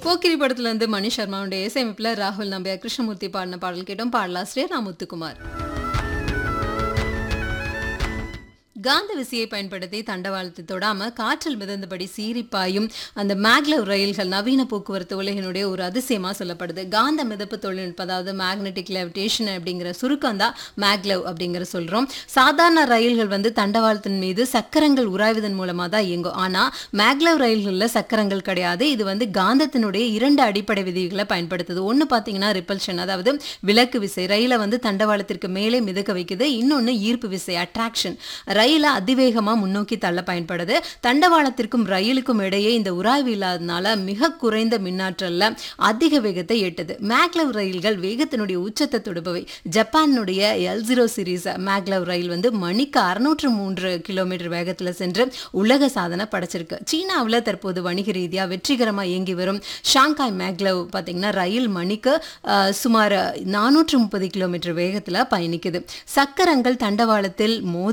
போக்கிரி படத்துல இருந்து மணி சர்மாவுடைய இசையமைப்புல ராகுல் நம்பியார் கிருஷ்ணமூர்த்தி பாடின பாடல் கேட்டோம் பாடலாசிரியர் ரா முத்துக்குமார் காந்த விசையை பயன்படுத்தி தண்டவாளத்தை தொடாம காற்றில் மிதந்தபடி சீறி பாயும் அந்த மேக்லவ் ரயில்கள் நவீன போக்குவரத்து உலகினுடைய ஒரு அதிசயமா சொல்லப்படுது காந்த மிதப்பு தொழில்நுட்பம் அதாவது மேக்னெட்டிக் லெவிடேஷன் அப்படிங்கிற சுருக்கம் தான் மேக்லவ் அப்படிங்கிற சொல்றோம் சாதாரண ரயில்கள் வந்து தண்டவாளத்தின் மீது சக்கரங்கள் உராய்வதன் மூலமா தான் இயங்கும் ஆனா மேக்லவ் ரயில்களில் சக்கரங்கள் கிடையாது இது வந்து காந்தத்தினுடைய இரண்டு அடிப்படை விதிகளை பயன்படுத்துது ஒன்னு பாத்தீங்கன்னா ரிப்பல்ஷன் அதாவது விலக்கு விசை ரயிலை வந்து தண்டவாளத்திற்கு மேலே மிதக்க வைக்குது இன்னொன்னு ஈர்ப்பு விசை அட்ராக்ஷன் ரயிலை அதிவேகமா முன்னோக்கி தள்ள பயன்படுது தண்டவாளத்திற்கும் ரயிலுக்கும் இடையே இந்த உராய்வு இல்லாதனால மிக குறைந்த மின்னாற்றல்ல அதிக வேகத்தை எட்டுது மேக்லவ் ரயில்கள் வேகத்தினுடைய உச்சத்தை தொடுபவை ஜப்பானுடைய எல் ஜீரோ சீரீஸ் மேக்லவ் ரயில் வந்து மணிக்கு அறுநூற்று மூன்று கிலோமீட்டர் வேகத்துல சென்று உலக சாதனை படைச்சிருக்கு சீனாவில் தற்போது வணிக ரீதியா வெற்றிகரமா இயங்கி வரும் ஷாங்காய் மேக்லவ் பார்த்தீங்கன்னா ரயில் மணிக்கு அஹ், சுமார் நானூற்று முப்பது கிலோமீட்டர் வேகத்துல பயணிக்குது சக்கரங்கள் தண்டவாளத்தில் மோதி